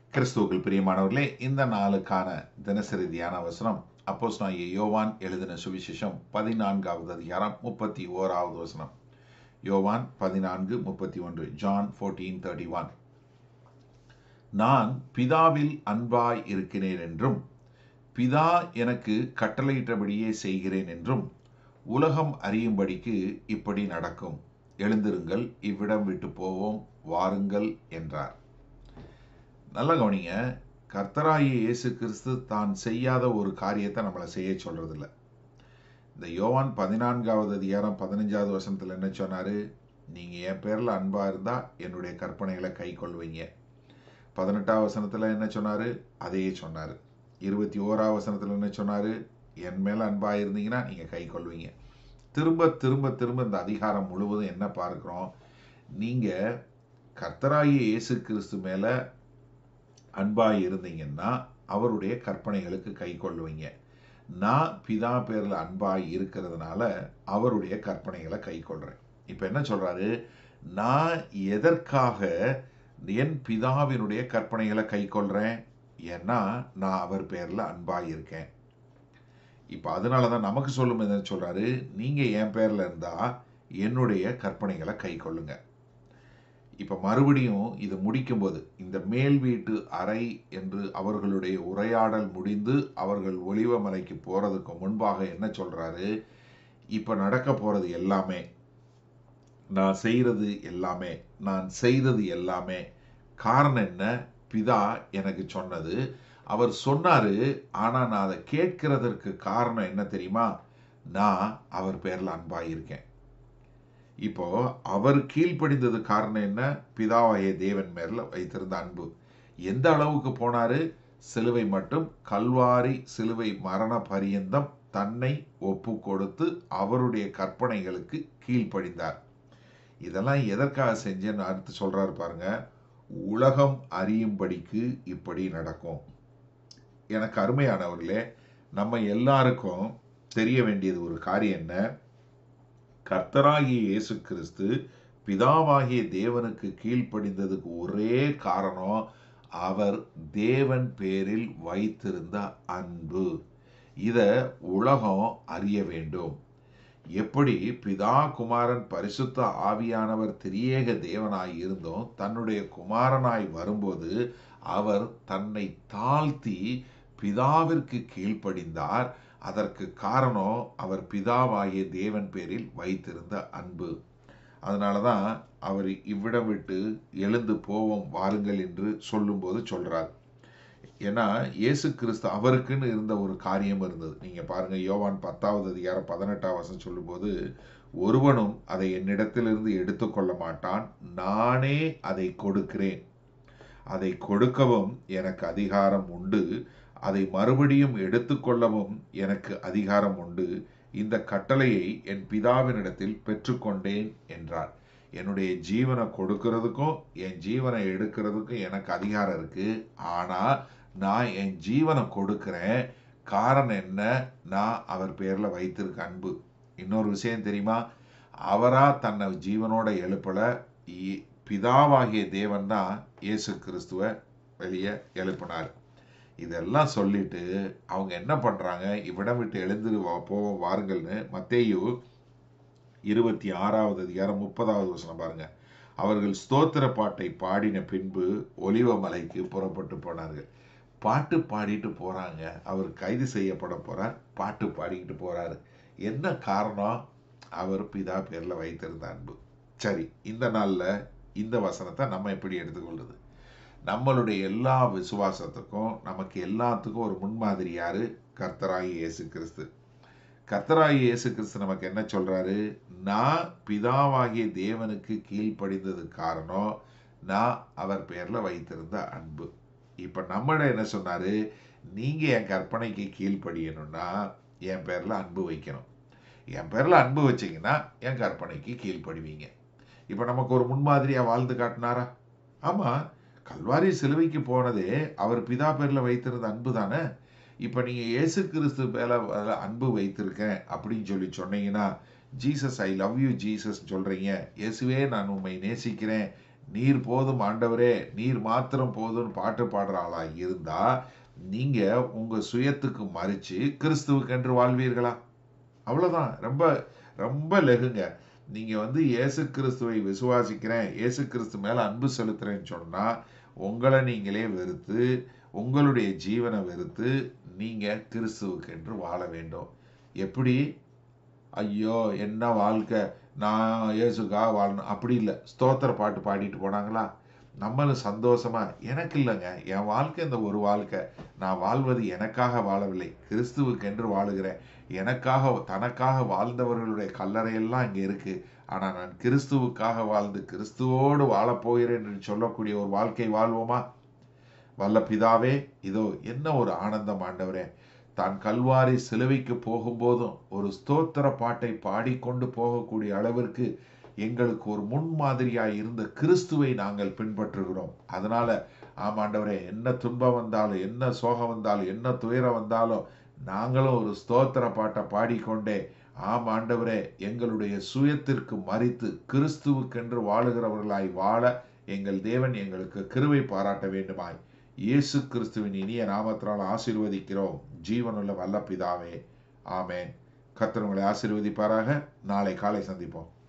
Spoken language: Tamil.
கிறிஸ்துவுக்குள் பிரியமானவர்களே இந்த நாளுக்கான தினசரி தியான வசனம் அப்போஸ் யோவான் எழுதின சுவிசேஷம் பதினான்காவது அதிகாரம் முப்பத்தி ஓராவது வசனம் யோவான் பதினான்கு முப்பத்தி ஒன்று ஜான் ஃபோர்டீன் தேர்ட்டி ஒன் நான் பிதாவில் அன்பாய் இருக்கிறேன் என்றும் பிதா எனக்கு கட்டளையிட்டபடியே செய்கிறேன் என்றும் உலகம் அறியும்படிக்கு இப்படி நடக்கும் எழுந்திருங்கள் இவ்விடம் விட்டு போவோம் வாருங்கள் என்றார் நல்ல கவனிங்க கர்த்தராகிய இயேசு கிறிஸ்து தான் செய்யாத ஒரு காரியத்தை நம்மளை செய்ய சொல்றதில்ல இந்த யோவான் பதினான்காவது அதிகாரம் பதினஞ்சாவது வசனத்தில் என்ன சொன்னாரு நீங்க என் பேர்ல அன்பா இருந்தா என்னுடைய கற்பனைகளை கை கொள்வீங்க பதினெட்டாவது வசனத்துல என்ன சொன்னாரு அதையே சொன்னாரு இருபத்தி ஓராவது வசனத்துல என்ன சொன்னாரு என் மேல அன்பா இருந்தீங்கன்னா நீங்க கை கொள்வீங்க திரும்ப திரும்ப திரும்ப இந்த அதிகாரம் முழுவதும் என்ன பார்க்கிறோம் நீங்க கர்த்தராகிய இயேசு கிறிஸ்து மேல அன்பாய் இருந்தீங்கன்னா அவருடைய கற்பனைகளுக்கு கை கொள்ளுவீங்க நான் பிதா பேர்ல அன்பாய் இருக்கிறதுனால அவருடைய கற்பனைகளை கை கொள்றேன் இப்ப என்ன சொல்றாரு நான் எதற்காக என் பிதாவினுடைய கற்பனைகளை கை கொள்றேன் ஏன்னா நான் அவர் பேர்ல அன்பாய் இருக்கேன் இப்ப அதனாலதான் நமக்கு சொல்லும் என்ன சொல்றாரு நீங்க என் பேர்ல இருந்தா என்னுடைய கற்பனைகளை கை கொள்ளுங்க இப்ப மறுபடியும் இது முடிக்கும்போது இந்த மேல் வீட்டு அறை என்று அவர்களுடைய உரையாடல் முடிந்து அவர்கள் ஒளிவமலைக்கு போறதுக்கு முன்பாக என்ன சொல்றாரு இப்ப நடக்க போறது எல்லாமே நான் செய்யறது எல்லாமே நான் செய்தது எல்லாமே காரணம் என்ன பிதா எனக்கு சொன்னது அவர் சொன்னாரு ஆனா நான் அதை கேட்கிறதற்கு காரணம் என்ன தெரியுமா நான் அவர் பேர்ல அன்பாயிருக்கேன் இப்போ அவர் கீழ்ப்படிந்தது காரணம் என்ன பிதாவாய தேவன் மேல வைத்திருந்த அன்பு எந்த அளவுக்கு போனாரு சிலுவை மட்டும் கல்வாரி சிலுவை மரண பரியந்தம் தன்னை ஒப்பு கொடுத்து அவருடைய கற்பனைகளுக்கு கீழ்ப்படிந்தார் இதெல்லாம் எதற்காக செஞ்சேன்னு அடுத்து சொல்றாரு பாருங்க உலகம் அறியும்படிக்கு இப்படி நடக்கும் எனக்கு அருமையானவர்களே நம்ம எல்லாருக்கும் தெரிய வேண்டியது ஒரு காரியம் என்ன கர்த்தராகிய இயேசு கிறிஸ்து பிதாவாகிய தேவனுக்கு கீழ்ப்படிந்ததுக்கு ஒரே காரணம் அவர் தேவன் பேரில் வைத்திருந்த அன்பு இத உலகம் அறிய வேண்டும் எப்படி பிதா குமாரன் பரிசுத்த ஆவியானவர் திரியேக தேவனாய் இருந்தும் தன்னுடைய குமாரனாய் வரும்போது அவர் தன்னை தாழ்த்தி பிதாவிற்கு கீழ்ப்படிந்தார் அதற்கு காரணம் அவர் பிதாவாகிய தேவன் பேரில் வைத்திருந்த அன்பு அதனால தான் அவர் இவ்விடம் விட்டு எழுந்து போவோம் வாருங்கள் என்று சொல்லும்போது சொல்றார் ஏன்னா இயேசு கிறிஸ்து அவருக்குன்னு இருந்த ஒரு காரியம் இருந்தது நீங்க பாருங்க யோவான் பத்தாவது அதிகாரம் பதினெட்டாம் வசம் சொல்லும்போது ஒருவனும் அதை என்னிடத்திலிருந்து எடுத்துக்கொள்ள மாட்டான் நானே அதை கொடுக்கிறேன் அதை கொடுக்கவும் எனக்கு அதிகாரம் உண்டு அதை மறுபடியும் எடுத்துக்கொள்ளவும் எனக்கு அதிகாரம் உண்டு இந்த கட்டளையை என் பிதாவினிடத்தில் பெற்றுக்கொண்டேன் என்றார் என்னுடைய ஜீவனை கொடுக்கிறதுக்கும் என் ஜீவனை எடுக்கிறதுக்கும் எனக்கு அதிகாரம் இருக்கு ஆனா நான் என் ஜீவனை கொடுக்கிறேன் காரணம் என்ன நான் அவர் பேர்ல வைத்திருக்க அன்பு இன்னொரு விஷயம் தெரியுமா அவரா தன்னை ஜீவனோட எழுப்பல பிதாவாகிய தேவன் தான் இயேசு கிறிஸ்துவ வெளியே எழுப்பினார் இதெல்லாம் சொல்லிட்டு அவங்க என்ன பண்றாங்க இவ்விடம் விட்டு எழுந்து போவோம் வாருங்கள்னு மத்தேயு இருபத்தி ஆறாவது அதிகாரம் முப்பதாவது வசனம் பாருங்க அவர்கள் ஸ்தோத்திர பாட்டை பாடின பின்பு ஒலிவ மலைக்கு புறப்பட்டு போனார்கள் பாட்டு பாடிட்டு போறாங்க அவர் கைது செய்யப்பட போறார் பாட்டு பாடிக்கிட்டு போறாரு என்ன காரணம் அவர் பிதா பேர்ல வைத்திருந்த அன்பு சரி இந்த நாள்ல இந்த வசனத்தை நம்ம எப்படி எடுத்துக்கொள்றது நம்மளுடைய எல்லா விசுவாசத்துக்கும் நமக்கு எல்லாத்துக்கும் ஒரு முன்மாதிரி யாரு கர்த்தராகி இயேசு கிறிஸ்து கர்த்தராகி இயேசு கிறிஸ்து நமக்கு என்ன சொல்றாரு நான் பிதாவாகிய தேவனுக்கு கீழ்ப்படிந்தது காரணம் நான் அவர் பேர்ல வைத்திருந்த அன்பு இப்ப நம்மள என்ன சொன்னாரு நீங்க என் கற்பனைக்கு கீழ்ப்படியணும்னா என் பேர்ல அன்பு வைக்கணும் என் பேர்ல அன்பு வச்சீங்கன்னா என் கற்பனைக்கு கீழ்ப்படுவீங்க இப்ப நமக்கு ஒரு முன்மாதிரியா வாழ்ந்து காட்டினாரா ஆமா கல்வாரி சிலுவைக்கு போனதே அவர் பிதா பேர்ல வைத்திருந்த அன்பு தானே இப்ப நீங்க இயேசு கிறிஸ்து மேல அன்பு வைத்திருக்கேன் அப்படின்னு சொல்லி சொன்னீங்கன்னா Jesus I love you Jesus சொல்றீங்க இயேசுவே நான் உண்மை நேசிக்கிறேன் நீர் போதும் ஆண்டவரே நீர் மாத்திரம் போதும்னு பாட்டு பாடுற ஆளா இருந்தா நீங்க உங்க சுயத்துக்கு மறிச்சு கிறிஸ்துவுக்கென்று வாழ்வீர்களா அவ்வளவுதான் ரொம்ப ரொம்ப லெகுங்க நீங்க வந்து இயேசு கிறிஸ்துவை விசுவாசிக்கிறேன் இயேசு கிறிஸ்து மேல அன்பு செலுத்துறேன்னு சொன்னா உங்களை நீங்களே வெறுத்து உங்களுடைய ஜீவனை வெறுத்து நீங்க கிறிஸ்துவுக்கென்று வாழ வேண்டும் எப்படி ஐயோ என்ன வாழ்க்கை நான் இயேசுக்காக வாழணும் அப்படி இல்லை ஸ்தோத்திர பாட்டு பாடிட்டு போனாங்களா நம்மளும் சந்தோஷமா எனக்கு இல்லைங்க என் வாழ்க்கை இந்த ஒரு வாழ்க்கை நான் வாழ்வது எனக்காக வாழவில்லை கிறிஸ்துவுக்கென்று வாழுகிறேன் எனக்காக தனக்காக வாழ்ந்தவர்களுடைய கல்லறையெல்லாம் இங்கே இருக்கு ஆனால் நான் கிறிஸ்துவுக்காக வாழ்ந்து கிறிஸ்துவோடு வாழப் போகிறேன் என்று சொல்லக்கூடிய ஒரு வாழ்க்கை வாழ்வோமா வல்ல பிதாவே இதோ என்ன ஒரு ஆனந்தம் ஆண்டவரே தான் கல்வாரி சிலுவைக்கு போகும்போதும் ஒரு ஸ்தோத்திர பாட்டை பாடிக்கொண்டு போகக்கூடிய அளவிற்கு எங்களுக்கு ஒரு முன்மாதிரியாய் இருந்த கிறிஸ்துவை நாங்கள் பின்பற்றுகிறோம் அதனால ஆமாண்டவரே என்ன துன்பம் வந்தாலும் என்ன சோகம் வந்தாலும் என்ன துயரம் வந்தாலும் நாங்களும் ஒரு ஸ்தோத்திர பாட்டை பாடிக்கொண்டே ஆம் ஆண்டவரே எங்களுடைய சுயத்திற்கு மறித்து கிறிஸ்துவுக்கென்று வாழுகிறவர்களாய் வாழ எங்கள் தேவன் எங்களுக்கு கிருவை பாராட்ட வேண்டுமாய் இயேசு கிறிஸ்துவின் இனிய நாமத்தினால் ஆசீர்வதிக்கிறோம் ஜீவனுள்ள வல்ல பிதாவே ஆமேன் கர்த்தர் உங்களை ஆசீர்வதிப்பாராக நாளை காலை சந்திப்போம்